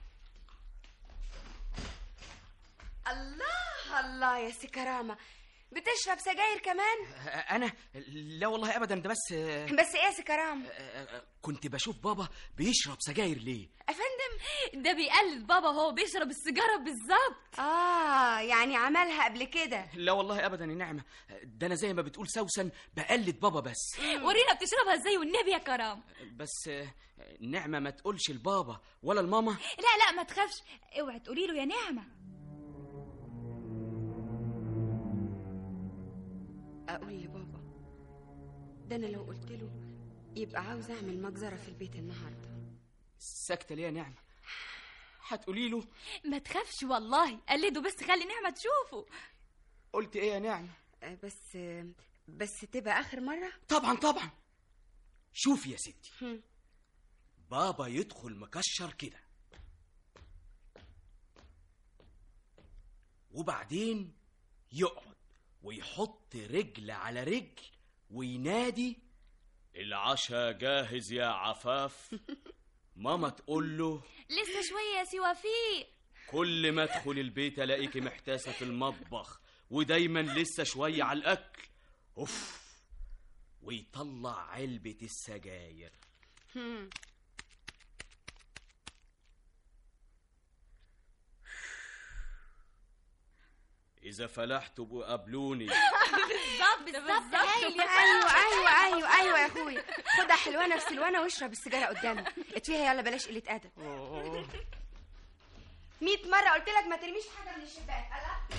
[SPEAKER 4] الله الله يا سي كرامه بتشرب سجاير كمان
[SPEAKER 22] انا لا والله ابدا ده بس
[SPEAKER 4] بس ايه يا سي كرامه
[SPEAKER 22] كنت بشوف بابا بيشرب سجاير ليه
[SPEAKER 4] افندم
[SPEAKER 21] ده بيقلد بابا وهو بيشرب السيجاره بالظبط
[SPEAKER 4] اه يعني عملها قبل كده
[SPEAKER 22] لا والله ابدا يا نعمه ده انا زي ما بتقول سوسن بقلد بابا بس
[SPEAKER 21] ورينا بتشربها ازاي والنبي يا كرام
[SPEAKER 22] بس نعمه ما تقولش لبابا ولا لماما
[SPEAKER 21] لا لا ما تخافش اوعي تقولي له يا نعمه
[SPEAKER 4] اقول لبابا ده انا لو قلت له يبقى عاوز اعمل مجزره في البيت النهارده
[SPEAKER 22] ساكته ليه يا نعمه هتقولي له
[SPEAKER 21] ما تخافش والله قلده بس خلي نعمه تشوفه
[SPEAKER 22] قلت ايه يا نعمه
[SPEAKER 4] بس بس تبقى اخر مره
[SPEAKER 22] طبعا طبعا شوفي يا ستي بابا يدخل مكشر كده وبعدين يقعد ويحط رجل على رجل وينادي العشاء جاهز يا عفاف ماما تقول له
[SPEAKER 21] لسه شويه يا سي وفيق
[SPEAKER 22] كل ما ادخل البيت الاقيكي محتاسه في المطبخ ودايما لسه شويه على الاكل اوف ويطلع علبه السجاير اذا فلحتوا بقوا قابلوني
[SPEAKER 21] بالظبط بالظبط
[SPEAKER 4] ايوه ايوه ايوه ايوه يا اخويا خدها حلوانه في سلوانه واشرب السيجاره قدامي اطفيها يلا بلاش قله ادب 100 مره قلت لك ما ترميش حاجه من الشباك الله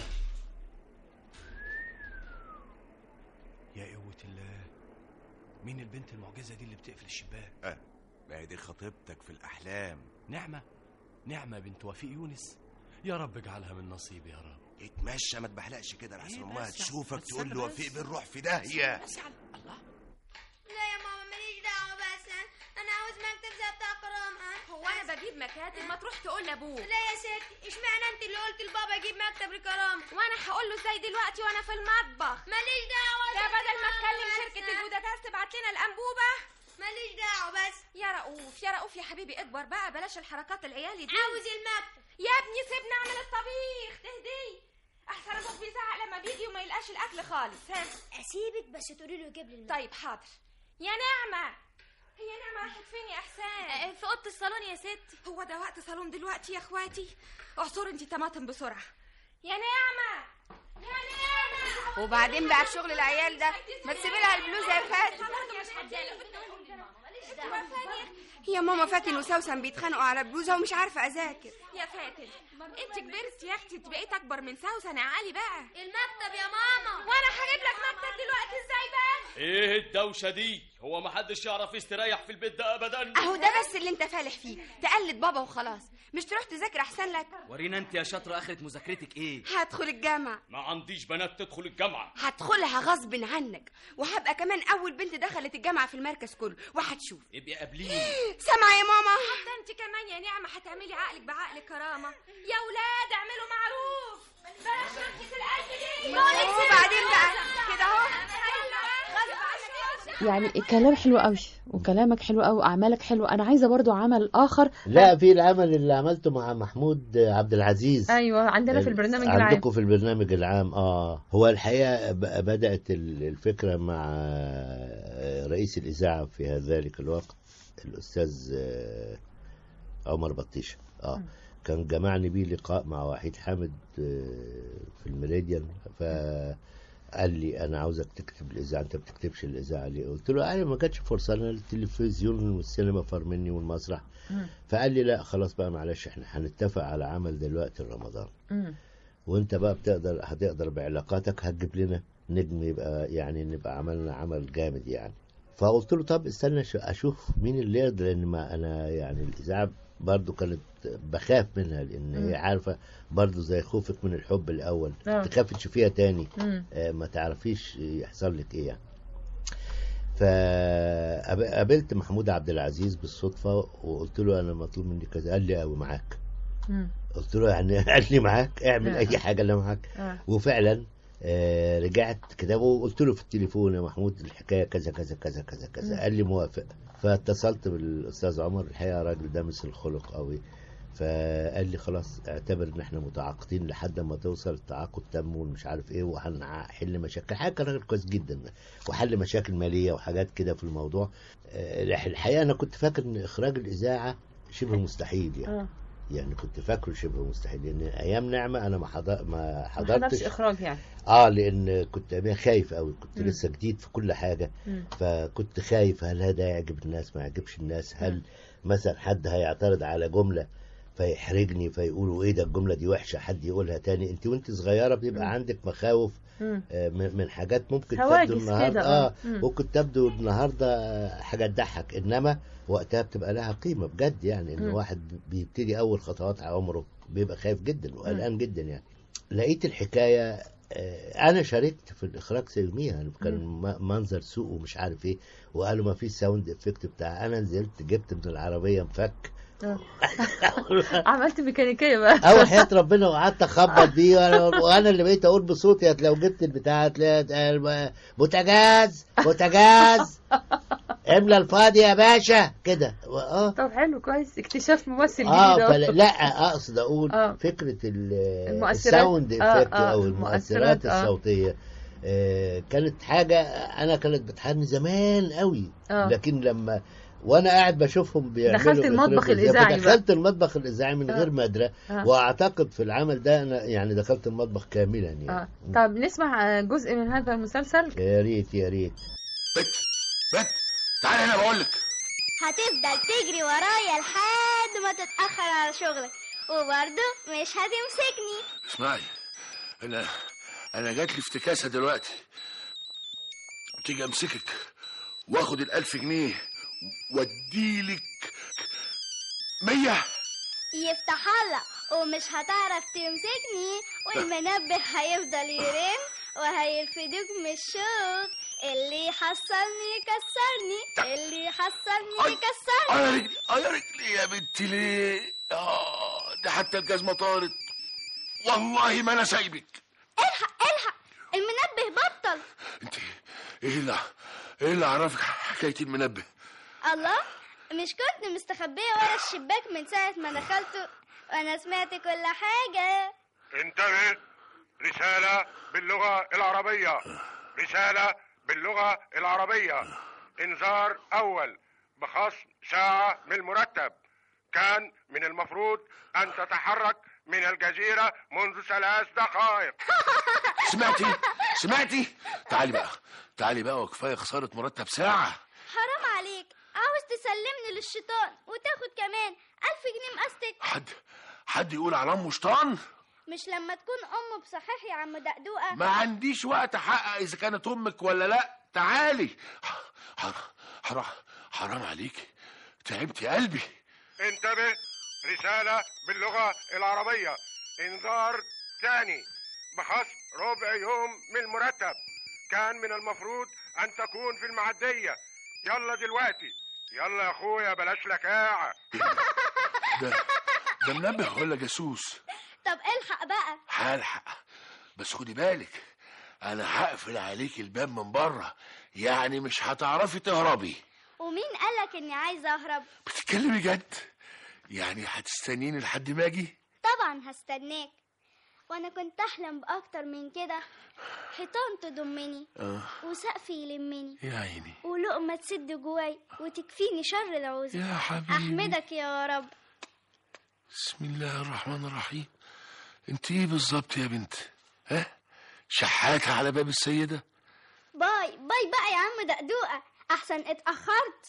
[SPEAKER 23] يا قوة الله مين البنت المعجزة دي اللي بتقفل الشباك؟
[SPEAKER 24] أه ما هي دي خطيبتك في الأحلام
[SPEAKER 23] نعمة نعمة بنت وفيق يونس يا رب اجعلها من نصيبي يا رب
[SPEAKER 24] اتمشى ما تبحلقش كده لحسن
[SPEAKER 23] إيه
[SPEAKER 24] امها
[SPEAKER 23] بس؟
[SPEAKER 24] تشوفك
[SPEAKER 23] بس
[SPEAKER 24] تقول
[SPEAKER 23] أنا
[SPEAKER 24] له
[SPEAKER 23] بس.
[SPEAKER 24] وفيق بنروح في داهية
[SPEAKER 23] بس على الله
[SPEAKER 25] لا يا ماما ماليش دعوة بس أنا عاوز مكتب زي بتاع كرامة
[SPEAKER 9] هو انا بجيب مكاتب ما تروح تقول لابوك
[SPEAKER 25] لا يا ستي اشمعنى انت اللي قلت لبابا جيب مكتب لكرامة
[SPEAKER 9] وانا هقول له ازاي دلوقتي وانا في المطبخ
[SPEAKER 25] ماليش دعوة
[SPEAKER 9] ده
[SPEAKER 25] بس
[SPEAKER 9] بدل ما
[SPEAKER 25] ماما
[SPEAKER 9] اتكلم
[SPEAKER 25] بس.
[SPEAKER 9] شركه البودكاست تبعت لنا الانبوبه
[SPEAKER 25] ماليش دعوة بس
[SPEAKER 9] يا رؤوف يا رؤوف يا حبيبي اكبر بقى بلاش الحركات العيالي دي
[SPEAKER 25] عاوز المكتب
[SPEAKER 9] يا ابني سيبني اعمل الطبيخ تهدي احسن ابوك بيزعق لما بيجي وما يلقاش الاكل خالص ها
[SPEAKER 25] اسيبك بس تقولي له يجيب لي
[SPEAKER 9] طيب حاضر يا نعمه هي نعمه راحت فين يا احسان
[SPEAKER 21] في اوضه الصالون يا ستي
[SPEAKER 9] هو ده وقت صالون دلوقتي يا اخواتي اعصري انت طماطم بسرعه يا نعمه يا نعمه
[SPEAKER 4] وبعدين بقى في شغل العيال ده ما تسيبي لها البلوزه يا فاتن يا ماما فاتن وسوسن بيتخانقوا على بلوزه ومش عارفه اذاكر
[SPEAKER 9] يا فاتن انت كبرت يا اختي انت بقيت اكبر من سوسن عالي بقى
[SPEAKER 25] المكتب يا ماما
[SPEAKER 9] وانا هجيب لك مكتب دلوقتي ازاي بقى
[SPEAKER 22] ايه الدوشه دي هو ما حدش يعرف يستريح في البيت ده ابدا
[SPEAKER 4] اهو ده بس اللي انت فالح فيه تقلد بابا وخلاص مش تروح تذاكر احسن لك
[SPEAKER 22] ورينا انت يا شاطره اخره مذاكرتك ايه
[SPEAKER 4] هدخل الجامعه
[SPEAKER 22] ما عنديش بنات تدخل الجامعه
[SPEAKER 4] هدخلها غصب عنك وهبقى كمان اول بنت دخلت الجامعه في المركز كله وهتشوف
[SPEAKER 22] ابقي قابليني
[SPEAKER 4] سامعه يا ماما
[SPEAKER 9] حتى انت كمان يا نعمه هتعملي عقلك بعقل كرامه يا ولاد اعملوا معروف بلاش نفس القلب دي
[SPEAKER 4] وبعدين بقى كده اهو
[SPEAKER 8] يعني الكلام حلو قوي وكلامك حلو قوي واعمالك حلوه انا عايزه برضو عمل اخر
[SPEAKER 5] لا في العمل اللي عملته مع محمود عبد العزيز
[SPEAKER 8] ايوه عندنا في البرنامج العام
[SPEAKER 5] عندكم في البرنامج العام اه هو الحقيقه ب- بدات ال- الفكره مع رئيس الاذاعه في ذلك الوقت الاستاذ آه، عمر بطيشه اه كان جمعني بيه لقاء مع وحيد حامد آه، في الميريديان فقال لي انا عاوزك تكتب الاذاعه انت بتكتبش الاذاعه ليه قلت له انا ما كانتش فرصه انا التلفزيون والسينما فار مني والمسرح فقال لي لا خلاص بقى معلش احنا هنتفق على عمل دلوقتي رمضان
[SPEAKER 8] مم.
[SPEAKER 5] وانت بقى بتقدر هتقدر بعلاقاتك هتجيب لنا نجم يبقى يعني نبقى عملنا عمل جامد يعني فقلت له طب استنى أش- اشوف مين اللي يقدر لان ما انا يعني الاذاعه برضو كانت بخاف منها لان
[SPEAKER 8] مم.
[SPEAKER 5] هي عارفه برضو زي خوفك من الحب الاول
[SPEAKER 8] آه.
[SPEAKER 5] تخافي تشوفيها تاني
[SPEAKER 8] مم.
[SPEAKER 5] آه، ما تعرفيش يحصل لك ايه يعني فقابلت محمود عبد العزيز بالصدفه وقلت له انا مطلوب مني كذا قال لي قوي معاك
[SPEAKER 8] مم.
[SPEAKER 5] قلت له يعني قال لي معاك اعمل
[SPEAKER 8] آه.
[SPEAKER 5] اي حاجه اللي معاك
[SPEAKER 8] آه.
[SPEAKER 5] وفعلا آه رجعت كده وقلت له في التليفون يا محمود الحكايه كذا كذا كذا كذا كذا
[SPEAKER 8] مم.
[SPEAKER 5] قال لي موافق فاتصلت بالاستاذ عمر الحقيقه راجل ده مثل الخلق قوي فقال لي خلاص اعتبر ان احنا متعاقدين لحد ما توصل التعاقد تم ومش عارف ايه وهنحل مشاكل حاجه كان راجل كويس جدا وحل مشاكل ماليه وحاجات كده في الموضوع آه، الحقيقه انا كنت فاكر ان اخراج الاذاعه شبه مستحيل يعني
[SPEAKER 8] اه
[SPEAKER 5] يعني كنت فاكره شبه مستحيل لان ايام نعمه انا ما حضر ما
[SPEAKER 8] ما
[SPEAKER 5] حضرتش
[SPEAKER 8] حضرتش اخراج يعني
[SPEAKER 5] اه لان كنت أنا خايف قوي كنت
[SPEAKER 8] مم.
[SPEAKER 5] لسه جديد في كل حاجه
[SPEAKER 8] مم.
[SPEAKER 5] فكنت خايف هل هذا يعجب الناس ما يعجبش الناس هل
[SPEAKER 8] مم.
[SPEAKER 5] مثلا حد هيعترض على جمله فيحرجني فيقولوا ايه ده الجمله دي وحشه حد يقولها تاني انت وانت صغيره بيبقى
[SPEAKER 8] مم.
[SPEAKER 5] عندك مخاوف
[SPEAKER 8] مم.
[SPEAKER 5] آه، من من حاجات ممكن
[SPEAKER 8] هواجس
[SPEAKER 5] تبدو
[SPEAKER 8] كده،
[SPEAKER 5] النهارده
[SPEAKER 8] آه.
[SPEAKER 5] اه
[SPEAKER 8] مم.
[SPEAKER 5] ممكن تبدو النهارده آه، حاجه تضحك انما وقتها بتبقى لها قيمه بجد يعني ان
[SPEAKER 8] مم.
[SPEAKER 5] واحد بيبتدي اول خطوات عمره بيبقى خايف جدا وقلقان جدا يعني لقيت الحكايه آه، انا شاركت في الاخراج يوميها كان م- منظر سوق ومش عارف ايه وقالوا ما فيش ساوند افكت بتاع انا نزلت جبت من العربيه مفك
[SPEAKER 8] آه. عملت ميكانيكيه بقى
[SPEAKER 5] اول حياه ربنا وقعدت اخبط بيه وانا وانا اللي بقيت اقول بصوتي هت- لو جبت البتاع هتلاقي بوتاجاز بوتاجاز املى الفاضي يا باشا كده اه
[SPEAKER 8] طب حلو كويس اكتشاف ممثل جديد
[SPEAKER 5] اه
[SPEAKER 8] أهو.
[SPEAKER 5] فلا لا اقصد اقول
[SPEAKER 8] آه.
[SPEAKER 5] فكره ال-
[SPEAKER 8] المؤثرات.
[SPEAKER 5] الساوند
[SPEAKER 8] آه،
[SPEAKER 5] افكت
[SPEAKER 8] آه،
[SPEAKER 5] او
[SPEAKER 8] المؤثرات،
[SPEAKER 5] المؤثرات
[SPEAKER 8] آه.
[SPEAKER 5] الصوتيه آه، كانت حاجه انا كانت بتحرني زمان قوي
[SPEAKER 8] آه.
[SPEAKER 5] لكن لما وانا قاعد بشوفهم بيعملوا
[SPEAKER 8] دخلت المطبخ
[SPEAKER 5] إخراج إزاي،
[SPEAKER 8] الإذاعي بقى.
[SPEAKER 5] فدخلت المطبخ الاذاعي من
[SPEAKER 8] آه.
[SPEAKER 5] غير ما ادري
[SPEAKER 8] آه.
[SPEAKER 5] واعتقد في العمل ده انا يعني دخلت المطبخ كاملا يعني
[SPEAKER 8] اه طب نسمع آه، جزء من هذا المسلسل
[SPEAKER 5] يا ريت يا ريت
[SPEAKER 24] بت تعالى هنا بقول لك
[SPEAKER 25] هتفضل تجري ورايا لحد ما تتأخر على شغلك وبرضه مش هتمسكني
[SPEAKER 24] اسمعي انا انا جات لي افتكاسه دلوقتي تيجي امسكك واخد الالف جنيه واديلك مية
[SPEAKER 25] يفتح الله ومش هتعرف تمسكني والمنبه هيفضل يرن وهيرفدوك من الشغل اللي يحصلني يكسرني اللي يحصلني يكسرني
[SPEAKER 24] اه يا رجلي اه يا رجلي يا بنتي ليه اه ده حتى الجزمه طارت والله ما انا سايبك
[SPEAKER 25] الحق الحق المنبه بطل
[SPEAKER 24] ايه اللي ايه اللي عرفك حكايه المنبه
[SPEAKER 25] الله مش كنت مستخبية ورا الشباك من ساعة ما دخلت وأنا سمعت كل حاجة
[SPEAKER 1] انتبه رسالة باللغة العربية رسالة باللغة العربية انذار أول بخصم ساعة من المرتب كان من المفروض أن تتحرك من الجزيرة منذ ثلاث دقائق
[SPEAKER 24] سمعتي سمعتي تعالي بقى تعالي بقى وكفايه خساره مرتب ساعه
[SPEAKER 25] حرام عليك عاوز تسلمني للشيطان وتاخد كمان ألف جنيه مقاستك
[SPEAKER 24] حد حد يقول على امه شيطان
[SPEAKER 25] مش لما تكون أمه بصحيح يا عم دقدوقة
[SPEAKER 24] ما عنديش وقت احقق اذا كانت امك ولا لا تعالي حرام حرام حرام عليك تعبتي قلبي
[SPEAKER 1] انتبه رسالة باللغة العربية انذار ثاني بخصم ربع يوم من المرتب كان من المفروض أن تكون في المعدية يلا دلوقتي يلا يا أخويا بلاش لكاعة
[SPEAKER 24] ده ده منبه ولا جاسوس
[SPEAKER 25] طب الحق بقى
[SPEAKER 24] هلحق بس خدي بالك انا هقفل عليك الباب من بره يعني مش هتعرفي تهربي
[SPEAKER 25] ومين قالك إني عايزة أهرب
[SPEAKER 24] بتتكلمي جد يعني هتستنيني لحد ما اجي
[SPEAKER 25] طبعا هستناك وانا كنت احلم باكتر من كده حيطان تضمني
[SPEAKER 24] اه
[SPEAKER 25] وسقف يلمني
[SPEAKER 24] يا عيني
[SPEAKER 25] ولقمة تسد جواي وتكفيني شر العوزة
[SPEAKER 24] يا حبيبي.
[SPEAKER 25] احمدك يا رب
[SPEAKER 24] بسم الله الرحمن الرحيم انت ايه بالظبط يا بنت ها شحاتة على باب السيدة
[SPEAKER 25] باي باي بقى يا عم دقدوقة احسن اتأخرت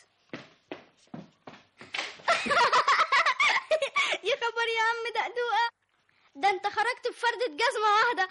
[SPEAKER 25] يا خبر يا عم دقدوقة ده انت خرجت بفردة جزمة واحدة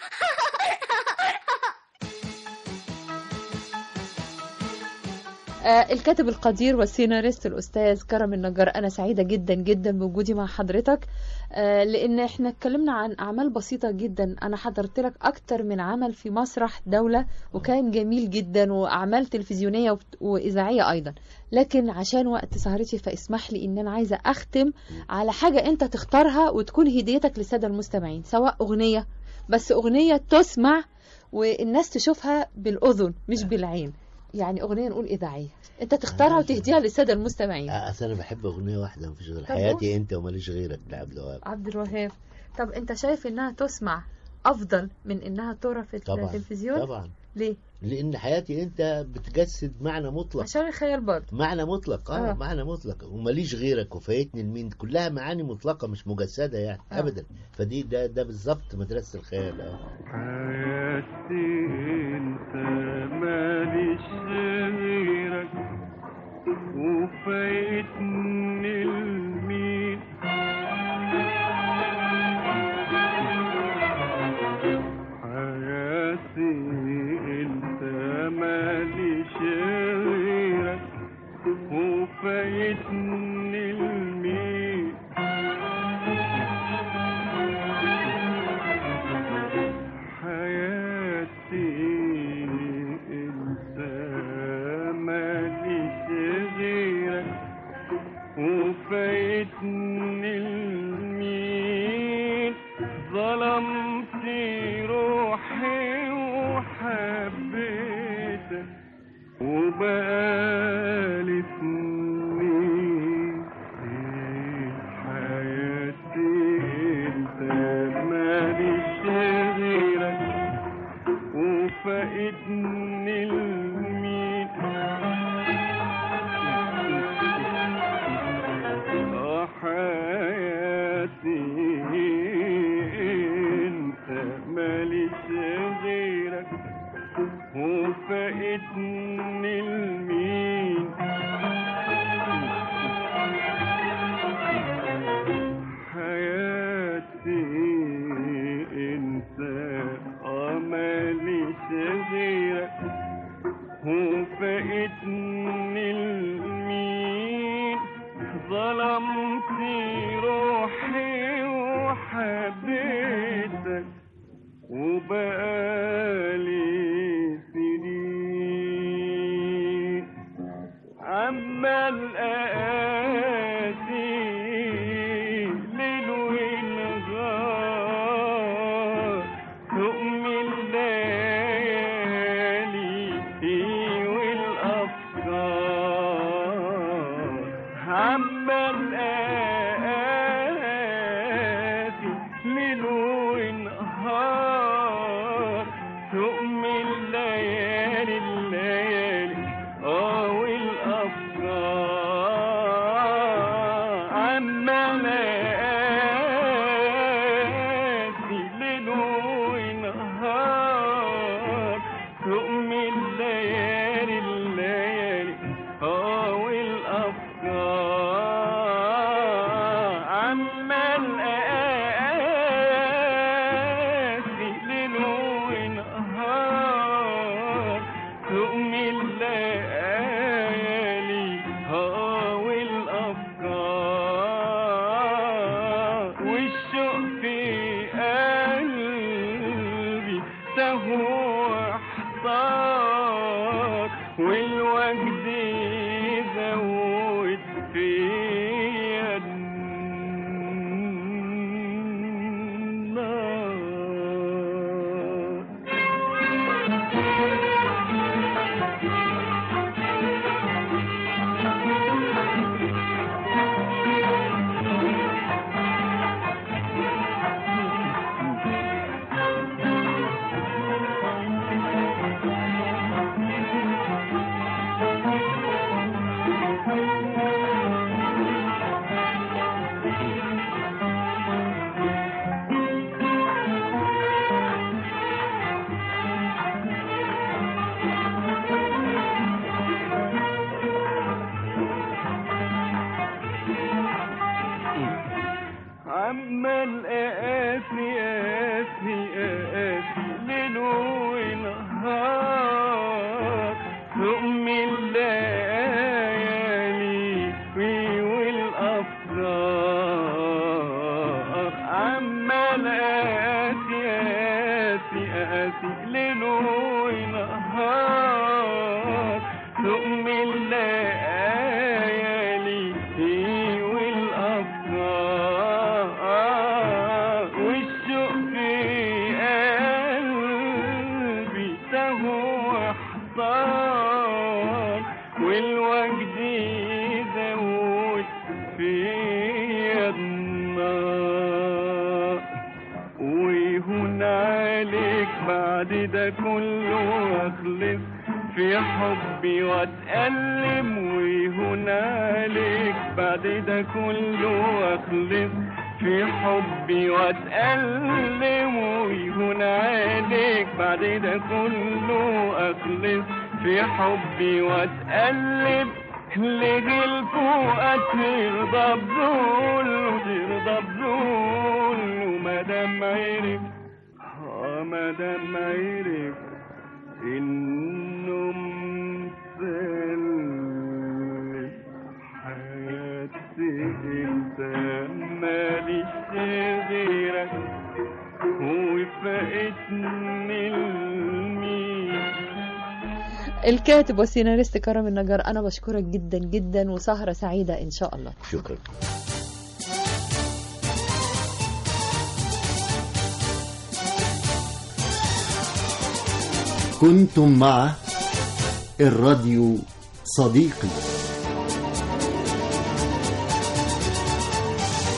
[SPEAKER 8] آه، الكاتب القدير والسيناريست الأستاذ كرم النجار أنا سعيدة جدا جدا بوجودي مع حضرتك آه، لأن احنا اتكلمنا عن أعمال بسيطة جدا أنا حضرت لك أكتر من عمل في مسرح دولة وكان جميل جدا وأعمال تلفزيونية وبت- وإذاعية أيضا لكن عشان وقت سهرتي فاسمح لي إن أنا عايزة أختم على حاجة أنت تختارها وتكون هديتك للسادة المستمعين سواء أغنية بس أغنية تسمع والناس تشوفها بالأذن مش بالعين يعني أغنية نقول إذاعية أنت تختارها وتهديها للسادة المستمعين
[SPEAKER 5] آه، اصل انا بحب اغنيه واحده مفيش غير
[SPEAKER 8] طب
[SPEAKER 5] حياتي انت وماليش غيرك لعبد الوهاب
[SPEAKER 8] عبد الوهاب طب أنت شايف إنها تسمع أفضل من إنها ترى في
[SPEAKER 5] طبعا
[SPEAKER 8] التلفزيون
[SPEAKER 5] طبعا
[SPEAKER 8] ليه؟
[SPEAKER 5] لان حياتي انت بتجسد معنى مطلق
[SPEAKER 8] عشان الخيال برضه
[SPEAKER 5] معنى مطلق اه,
[SPEAKER 8] آه.
[SPEAKER 5] آه. معنى مطلق وماليش غيرك وفايتني المين كلها معاني مطلقه مش مجسده يعني
[SPEAKER 8] آه.
[SPEAKER 5] آه. ابدا فدي ده ده بالظبط مدرسه الخيال اه
[SPEAKER 15] حياتي انت ماليش غيرك وفايتني المين حياتي انت ماليش غيرك وفايتني المين حياتي انت ماليش غيرك وفايتني المين ظلمت روحي وحبيتك وبقالي سنين حياتي انت ماليش غيرك وفايتني المين آه حياتي انت ماليش غيرك وفايتني المين حياتي انت آه ماليش غيرك وفايتني المين ظلمت روحي وحبيتك وبقالي سنين عمال اقاسي ليل ونهار تقم الليالي والافكار عمال اقاسي ليل ونهار تقم الليالي الليالي اه والافكار عمال اقاسي ليل ونهار تقم الليالي الليالي اه والافكار عمال اقاسي ليل ونهار تقم الليالي اه والافكار والشوق في قلبي تهوى احتار والوجد يزود فيا النار عمال اقاسي الليالي في والأفراح عمال آسي آسي آسي ليل ونهار ثم الليالي في والأفراح والشوق في قلبي سهو احتار والوجد يزود في النار ويهون عليك بعد ده كله اخلص في حبي واتألم ويهون عليك بعد ده كله اخلص في حبي واتألم ويهون عليك بعد ده كله اخلص في حبي واتألم لغي الفؤاد ترضى بذول وترضى بذول ومادام عرف اه مادام عرف انه مسلم حياتي انت ماليش غيرك وفقتني المين
[SPEAKER 8] الكاتب والسيناريست كرم النجار أنا بشكرك جدا جدا وسهرة سعيدة إن شاء الله
[SPEAKER 5] شكرا
[SPEAKER 2] كنتم مع الراديو صديقي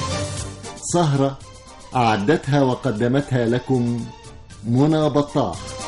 [SPEAKER 2] سهرة أعدتها وقدمتها لكم منى بطاح